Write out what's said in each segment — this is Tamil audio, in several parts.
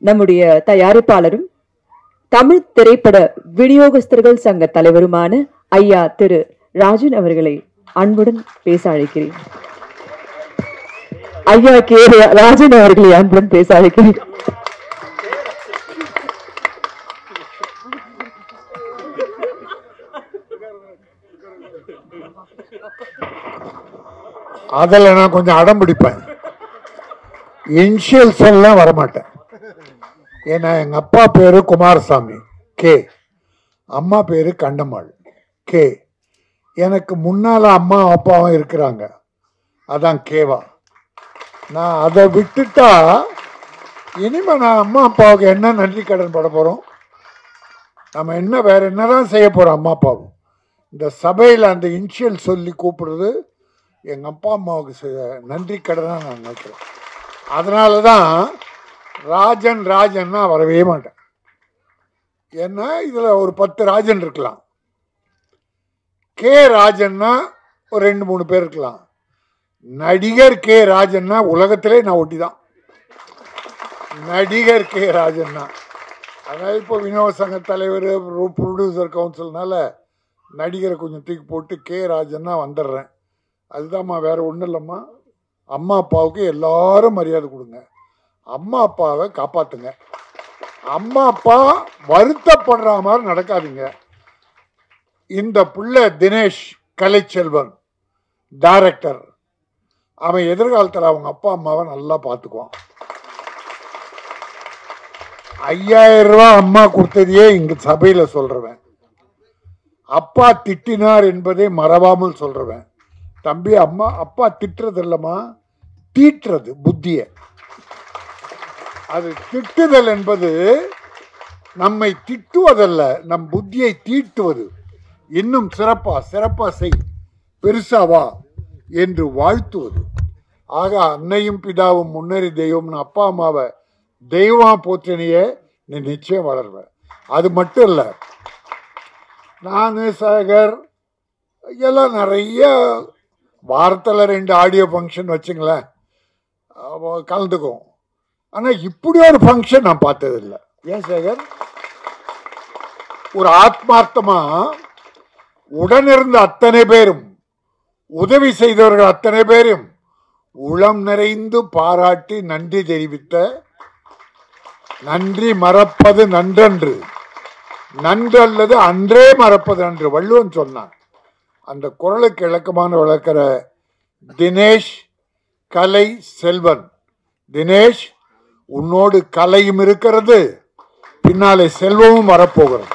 நம்முடைய தயாரிப்பாளரும் தமிழ் திரைப்பட விநியோகஸ்தர்கள் சங்க தலைவருமான ஐயா திரு ராஜன் அவர்களை அன்புடன் பேச அழைக்கிறேன் ஐயா கே ராஜன் அவர்களை அன்புடன் பேச அழைக்கிறேன் அதில் நான் கொஞ்சம் அடம் பிடிப்பேன் இனிஷியல்ஸ் எல்லாம் வரமாட்டேன் ஏன்னா எங்கள் அப்பா பேர் குமாரசாமி கே அம்மா பேர் கண்டம்மாள் கே எனக்கு முன்னால் அம்மா அப்பாவும் இருக்கிறாங்க அதான் கேவா நான் அதை விட்டுட்டா இனிமே நான் அம்மா அப்பாவுக்கு என்ன நன்றி கடன் பட போகிறோம் நம்ம என்ன வேற என்னதான் செய்ய போகிறோம் அம்மா அப்பாவும் இந்த சபையில் அந்த இனிஷியல் சொல்லி கூப்பிடுறது எங்கள் அப்பா அம்மாவுக்கு செய்த நன்றி கடனாக நான் நினைக்கிறேன் அதனால தான் ராஜன் ராஜன்னா வரவே மாட்டேன் ஏன்னா இதில் ஒரு பத்து ராஜன் இருக்கலாம் கே ராஜன்னா ஒரு ரெண்டு மூணு பேர் இருக்கலாம் நடிகர் கே ராஜன்னா உலகத்திலே நான் ஒட்டி தான் நடிகர் கே ராஜன்னா அதனால் இப்போ வினோத சங்க தலைவர் ப்ரொடியூசர் கவுன்சில்னால நடிகரை கொஞ்சம் தூக்கி போட்டு கே ராஜன்னா வந்துடுறேன் அதுதாம்மா வேற ஒன்றும் இல்லைம்மா அம்மா அப்பாவுக்கு எல்லாரும் மரியாதை கொடுங்க அம்மா அப்பாவை காப்பாத்துங்க அம்மா அப்பா வருத்தப்படுற மாதிரி நடக்காதீங்க இந்த புள்ள தினேஷ் கலைச்செல்வன் டைரக்டர் அவன் எதிர்காலத்தில் அவங்க அப்பா அம்மாவை நல்லா பார்த்துக்குவான் ஐயாயிரம் ரூபாய் அம்மா கொடுத்ததையே இங்க சபையில சொல்றவன் அப்பா திட்டினார் என்பதை மறவாமல் சொல்றவன் தம்பி அம்மா அப்பா திட்டுறது இல்லம்மா தீட்டுறது புத்திய அது திட்டுதல் என்பது நம்மை திட்டுவதல்ல நம் புத்தியை தீட்டுவது இன்னும் சிறப்பா சிறப்பா செய் பெருசா வா என்று வாழ்த்துவது ஆக அன்னையும் பிதாவும் முன்னேறி தெய்வம்னு அப்பா அம்மாவை தெய்வமா போற்றினியே நீ நிச்சயம் வளர்வ அது மட்டும் இல்லை நான் சேகர் எல்லாம் நிறைய வாரத்தில் ரெண்டு ஆடியோ ஃபங்க்ஷன் வச்சுங்களேன் அவ கலந்துக்கும் ஆனால் இப்படி ஒரு ஃபங்க்ஷன் நான் பார்த்ததில்லை ஏன் சேகர் ஒரு ஆத்மார்த்தமா உடனிருந்த அத்தனை பேரும் உதவி செய்தவர்கள் அத்தனை பேரும் உளம் நிறைந்து பாராட்டி நன்றி தெரிவித்த நன்றி மறப்பது நன்றன்று நன்று அல்லது அன்றே மறப்பது அன்று வள்ளுவன் சொன்னான் அந்த குரலுக்கு இலக்கமான விளக்கிற தினேஷ் கலை செல்வன் தினேஷ் உன்னோடு கலையும் இருக்கிறது பின்னாலே செல்வமும் வரப்போகிறது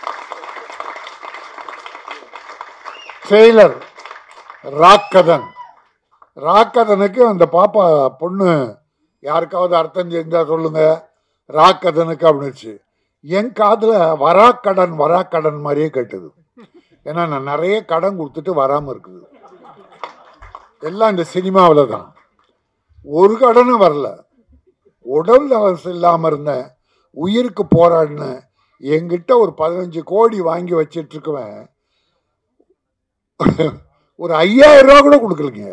செயலர் ராக்கதன் ராக்கதனுக்கு அந்த பாப்பா பொண்ணு யாருக்காவது அர்த்தம் தெரிஞ்சா சொல்லுங்க ராக்கதனுக்கு அப்படின்னுச்சு என் காதுல வராக்கடன் வராக்கடன் மாதிரியே கேட்டது ஏன்னா நான் நிறைய கடன் கொடுத்துட்டு வராமல் இருக்குது எல்லாம் இந்த சினிமாவில் தான் ஒரு கடனும் வரல உடல் நலம் இல்லாமல் இருந்தேன் உயிருக்கு போராடினேன் என்கிட்ட ஒரு பதினஞ்சு கோடி வாங்கி வச்சிட்டு இருக்குவேன் ஒரு ஐயாயிரம் ரூபா கூட கொடுக்கலங்க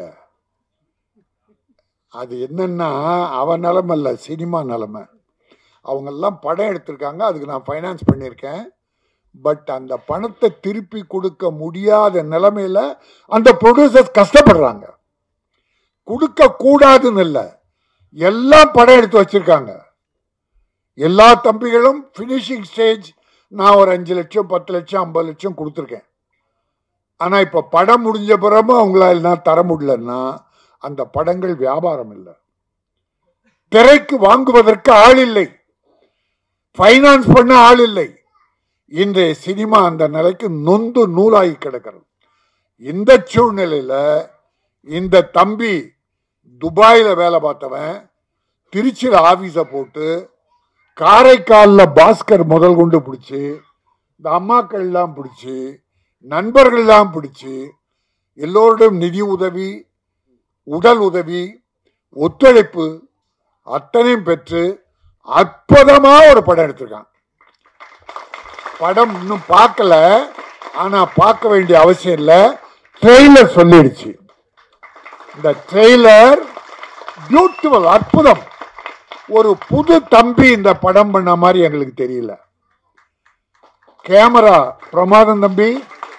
அது என்னன்னா அவன் நிலைமை இல்லை சினிமா நிலைமை அவங்கெல்லாம் படம் எடுத்திருக்காங்க அதுக்கு நான் ஃபைனான்ஸ் பண்ணியிருக்கேன் பட் அந்த பணத்தை திருப்பி கொடுக்க முடியாத நிலைமையில அந்த ப்ரொடியூசர்ஸ் கஷ்டப்படுறாங்க கொடுக்க கூடாதுன்னு இல்லை எல்லாம் படம் எடுத்து வச்சிருக்காங்க எல்லா தம்பிகளும் ஃபினிஷிங் ஸ்டேஜ் நான் ஒரு அஞ்சு லட்சம் பத்து லட்சம் ஐம்பது லட்சம் கொடுத்துருக்கேன் ஆனால் இப்போ படம் முடிஞ்ச பிறகு அவங்களால நான் தர முடியலன்னா அந்த படங்கள் வியாபாரம் இல்லை திரைக்கு வாங்குவதற்கு ஆள் இல்லை ஃபைனான்ஸ் பண்ண ஆள் இல்லை இன்றைய சினிமா அந்த நிலைக்கு நொந்து நூலாகி கிடக்கிறது இந்த சூழ்நிலையில இந்த தம்பி துபாயில் வேலை பார்த்தவன் திருச்சியில் ஆஃபீஸை போட்டு காரைக்காலில் பாஸ்கர் முதல் கொண்டு பிடிச்சி இந்த அம்மாக்கள்லாம் பிடிச்சி நண்பர்கள்லாம் பிடிச்சி எல்லோரிடம் நிதி உதவி உடல் உதவி ஒத்துழைப்பு அத்தனையும் பெற்று அற்புதமா ஒரு படம் எடுத்திருக்கான் படம் இன்னும் பார்க்கல ஆனா பார்க்க வேண்டிய அவசியம் இல்லை ட்ரெய்லர் சொல்லிடுச்சு இந்த ட்ரெய்லர் பியூட்டிஃபுல் அற்புதம் ஒரு புது தம்பி இந்த படம் பண்ண மாதிரி எங்களுக்கு தெரியல கேமரா பிரமாதம் தம்பி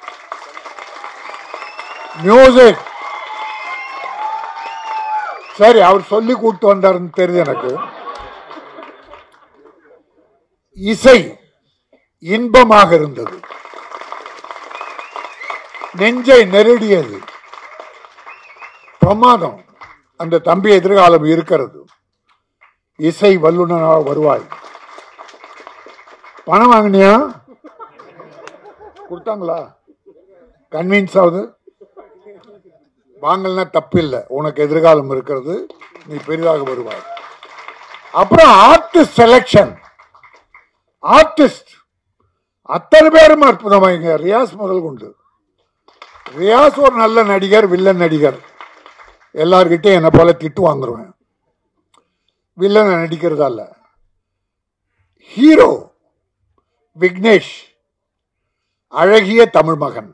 மியூசிக் சரி அவர் சொல்லி கூட்டு வந்தாருன்னு தெரியுது எனக்கு இசை இன்பமாக இருந்தது நெஞ்சை நெருடியது பிரமாதம் அந்த தம்பி எதிர்காலம் இருக்கிறது இசை வல்லுநராக வருவாய் பணம் வாங்கினியா கொடுத்தாங்களா கன்வின்ஸ் ஆகுது வாங்கலனா தப்பு இல்லை உனக்கு எதிர்காலம் இருக்கிறது நீ பெரிதாக வருவாய் அப்புறம் ஆர்டிஸ்ட் செலெக்ஷன் ஆர்டிஸ்ட் அத்தனை பேரும் அற்புதமாயிங்க ரியாஸ் முதல் கொண்டு ரியாஸ் ஒரு நல்ல நடிகர் வில்லன் நடிகர் எல்லார்கிட்டையும் என்னை போல திட்டு வாங்குருவேன் வில்லனை நடிக்கிறதா இல்ல ஹீரோ விக்னேஷ் அழகிய தமிழ் மகன்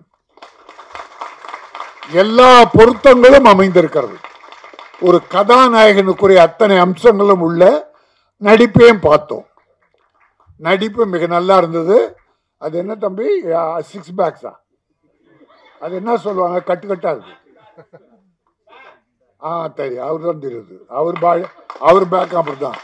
எல்லா பொருத்தங்களும் அமைந்திருக்கிறது ஒரு கதாநாயகனுக்குரிய அத்தனை அம்சங்களும் உள்ள நடிப்பையும் பார்த்தோம் நடிப்பு மிக நல்லா இருந்தது அது என்ன தம்பி சிக்ஸ் பேக்ஸா அது என்ன சொல்லுவாங்க கட்டு கட்டா இருக்கு ஆ சரி அவர் தான் தெரியுது அவர் பா அவர் பேக் அப்படிதான்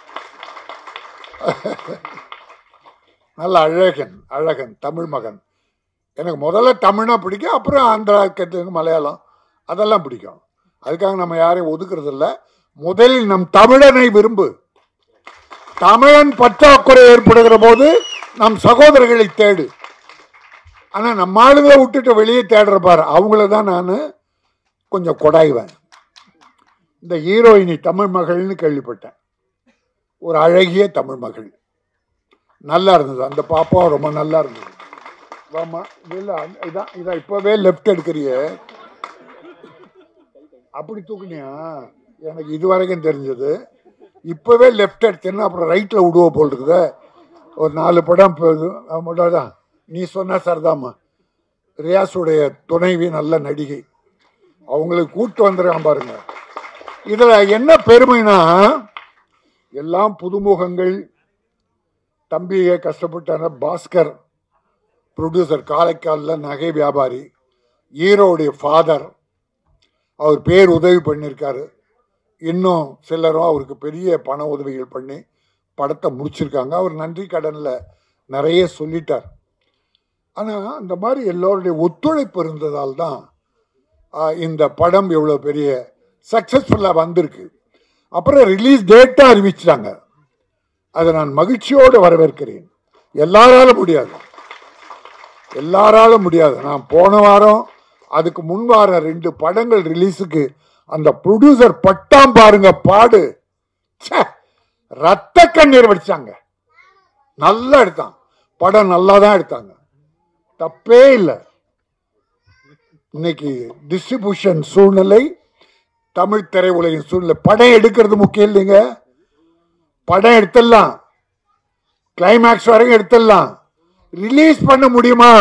நல்ல அழகன் அழகன் தமிழ் மகன் எனக்கு முதல்ல தமிழ்னா பிடிக்கும் அப்புறம் ஆந்திரா தெலுங்கு மலையாளம் அதெல்லாம் பிடிக்கும் அதுக்காக நம்ம யாரையும் ஒதுக்குறது இல்ல முதலில் நம் தமிழனை விரும்பு தமிழன் பற்றாக்குறை ஏற்படுகிற போது நம் சகோதரர்களை தேடு ஆனா நம்ம ஆளுங்களை விட்டுட்டு வெளியே தேடுற பாரு அவங்கள தான் நான் கொஞ்சம் கொடாய்வேன் இந்த ஹீரோயினி தமிழ் மகள்னு கேள்விப்பட்டேன் ஒரு அழகிய தமிழ் மகள் நல்லா இருந்தது அந்த பாப்பா ரொம்ப நல்லா இருந்தது வாமா இல்லை இதான் இதான் இப்போவே லெஃப்ட் எடுக்கிறிய அப்படி தூக்குனியா எனக்கு இது வரைக்கும் தெரிஞ்சது இப்போவே லெஃப்ட் எடுத்தேன்னா அப்புறம் ரைட்டில் விடுவ போல் இருக்குது ஒரு நாலு படம் இப்போ தான் நீ சொன்ன சரிதாம்மா ரியாஸுடைய துணைவி நல்ல நடிகை அவங்களுக்கு கூட்டு வந்துருக்கான் பாருங்க இதில் என்ன பெருமைனா எல்லாம் புதுமுகங்கள் தம்பியை கஷ்டப்பட்டான பாஸ்கர் ப்ரொடியூசர் காரைக்காலில் நகை வியாபாரி ஹீரோவுடைய ஃபாதர் அவர் பேர் உதவி பண்ணியிருக்காரு இன்னும் சிலரும் அவருக்கு பெரிய பண உதவிகள் பண்ணி படத்தை முடிச்சிருக்காங்க அவர் நன்றி கடனில் நிறைய சொல்லிட்டார் ஆனால் அந்த மாதிரி எல்லோருடைய ஒத்துழைப்பு இருந்ததால் தான் ஆஹ், இந்த படம் இவ்வளோ பெரிய சக்ஸஸ்ஃபுல்லாக வந்திருக்கு அப்புறம் ரிலீஸ் டேட்டாக அறிவிச்சிட்டாங்க அதை நான் மகிழ்ச்சியோடு வரவேற்கிறேன் எல்லாராலும் முடியாது எல்லாராலும் முடியாது நான் போன வாரம் அதுக்கு முன் வாரம் ரெண்டு படங்கள் ரிலீஸுக்கு அந்த ப்ரொடியூசர் பட்டாம் பாருங்க பாடு ச்சே, ரத்த கண்ணீர் வடிச்சாங்க நல்லா எடுத்தான் படம் நல்லா தான் எடுத்தாங்க தப்பே இல்லை இன்னைக்கு டிஸ்ட்ரிபியூஷன் சூழ்நிலை தமிழ் திரையுலகின் சூழ்நிலை படம் எடுக்கிறது முக்கியம் இல்லைங்க படம் எடுத்துடலாம் கிளைமேக்ஸ் வரைக்கும் எடுத்துடலாம் ரிலீஸ் பண்ண முடியுமா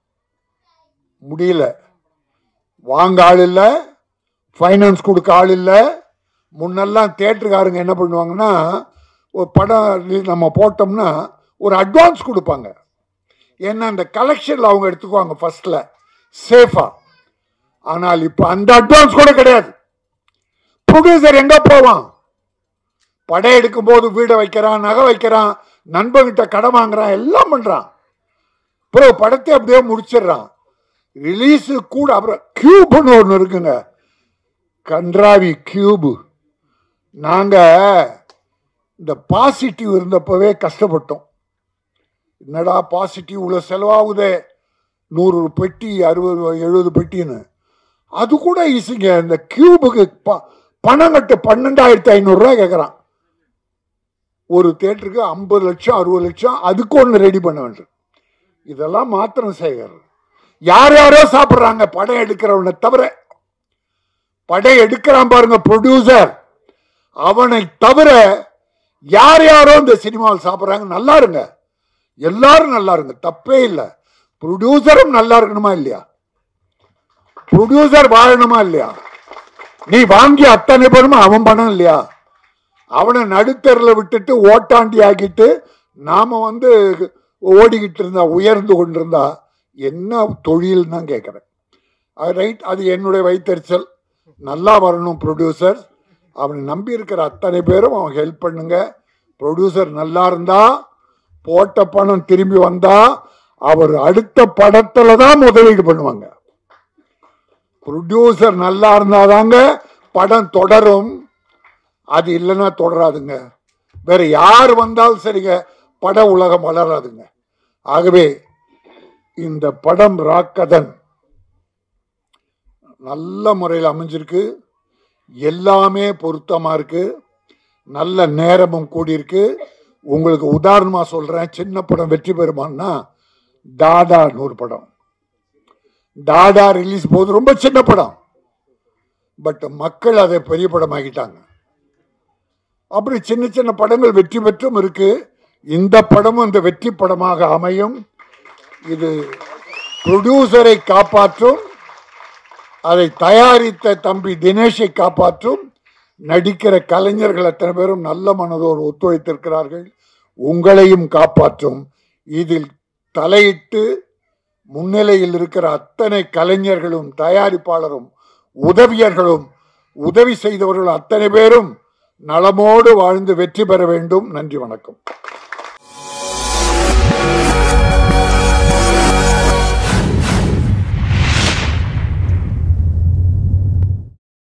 முடியல வாங்க ஆள் இல்லை ஃபைனான்ஸ் கொடுக்க ஆள் இல்லை முன்னெல்லாம் தேட்டருக்காரங்க என்ன பண்ணுவாங்கன்னா ஒரு படம் release நம்ம போட்டோம்னா ஒரு அட்வான்ஸ் கொடுப்பாங்க ஏன்னா அந்த கலெக்ஷனில் அவங்க எடுத்துக்குவாங்க ஃபர்ஸ்ட்ல சேஃபா ஆனால் இப்போ அந்த அட்வான்ஸ் கூட கிடையாது ப்ரொடியூசர் எங்க போவான் படம் எடுக்கும் போது வீடை வைக்கிறான் நகை வைக்கிறான் நண்பன்கிட்ட கடன் வாங்குறான் எல்லாம் பண்றான் அப்புறம் படத்தை அப்படியே முடிச்சிடுறான் ரிலீஸு கூட அப்புறம் கியூப்னு ஒன்று இருக்குங்க கன்றாவி கியூபு நாங்க இந்த பாசிட்டிவ் இருந்தப்பவே கஷ்டப்பட்டோம் என்னடா பாசிட்டிவ் இவ்வளோ செலவாகுதே நூறு பெட்டி அறுபது எழுபது பெட்டின்னு அது கூட ஈஸிங்க இந்த கியூபுக்கு ப- பணம் கட்டு பன்னெண்டாயிரத்தி ஐநூறுரூவா கேட்குறான் ஒரு தேட்டருக்கு ஐம்பது லட்சம் அறுபது லட்சம் அதுக்கு ஒன்று ரெடி பண்ண வேண்டும் இதெல்லாம் மாத்திரம் சேகர் யார் யாரோ சாப்பிட்றாங்க படம் எடுக்கிறவனை தவிர படம் எடுக்கிறான் பாருங்க ப்ரொடியூசர் அவனை தவிர யார் யாரோ இந்த சினிமாவில் சாப்பிட்றாங்க நல்லா இருங்க எல்லாரும் நல்லா இருங்க தப்பே இல்லை ப்ரொடியூசரும் நல்லா இருக்கணுமா இல்லையா ப்ரொடியூசர் வாழணுமா இல்லையா நீ வாங்கி அத்தனை பேருமா அவன் பணம் இல்லையா அவனை நடுத்தரில் விட்டுட்டு ஓட்டாண்டி ஆக்கிட்டு நாம வந்து ஓடிக்கிட்டு இருந்தா உயர்ந்து கொண்டிருந்தா என்ன தொழில் தான் கேட்குறேன் ரைட் அது என்னுடைய வைத்தறிச்சல் நல்லா வரணும் ப்ரொடியூசர் அவனை நம்பி இருக்கிற அத்தனை பேரும் அவன் ஹெல்ப் பண்ணுங்க ப்ரொடியூசர் நல்லா இருந்தா போட்ட பணம் திரும்பி வந்தா அவர் அடுத்த படத்துல தான் முதலீடு பண்ணுவாங்க ப்ரொடியூசர் நல்லா இருந்தாதாங்க படம் தொடரும் அது இல்லைன்னா தொடராதுங்க வேற யார் வந்தாலும் சரிங்க பட உலகம் வளராதுங்க ஆகவே இந்த படம் ராக்கதன் நல்ல முறையில் அமைஞ்சிருக்கு எல்லாமே பொருத்தமாக இருக்கு நல்ல நேரமும் கூடியிருக்கு உங்களுக்கு உதாரணமாக சொல்கிறேன் சின்ன படம் வெற்றி பெறுமான்னா டாடா நூறு படம் டாடா ரிலீஸ் போது ரொம்ப சின்ன படம் பட் மக்கள் அதை பெரிய படமாக்கிட்டாங்க அப்படி சின்ன சின்ன படங்கள் வெற்றி பெற்றும் இருக்கு இந்த படமும் இந்த வெற்றி படமாக அமையும் இது ப்ரொடியூசரை காப்பாற்றும் அதை தயாரித்த தம்பி தினேஷை காப்பாற்றும் நடிக்கிற கலைஞர்கள் அத்தனை பேரும் நல்ல மனதோடு ஒத்துழைத்திருக்கிறார்கள் உங்களையும் காப்பாற்றும் இதில் தலையிட்டு முன்னிலையில் இருக்கிற அத்தனை கலைஞர்களும் தயாரிப்பாளரும் உதவியர்களும் உதவி செய்தவர்கள் அத்தனை பேரும் நலமோடு வாழ்ந்து வெற்றி பெற வேண்டும் நன்றி வணக்கம்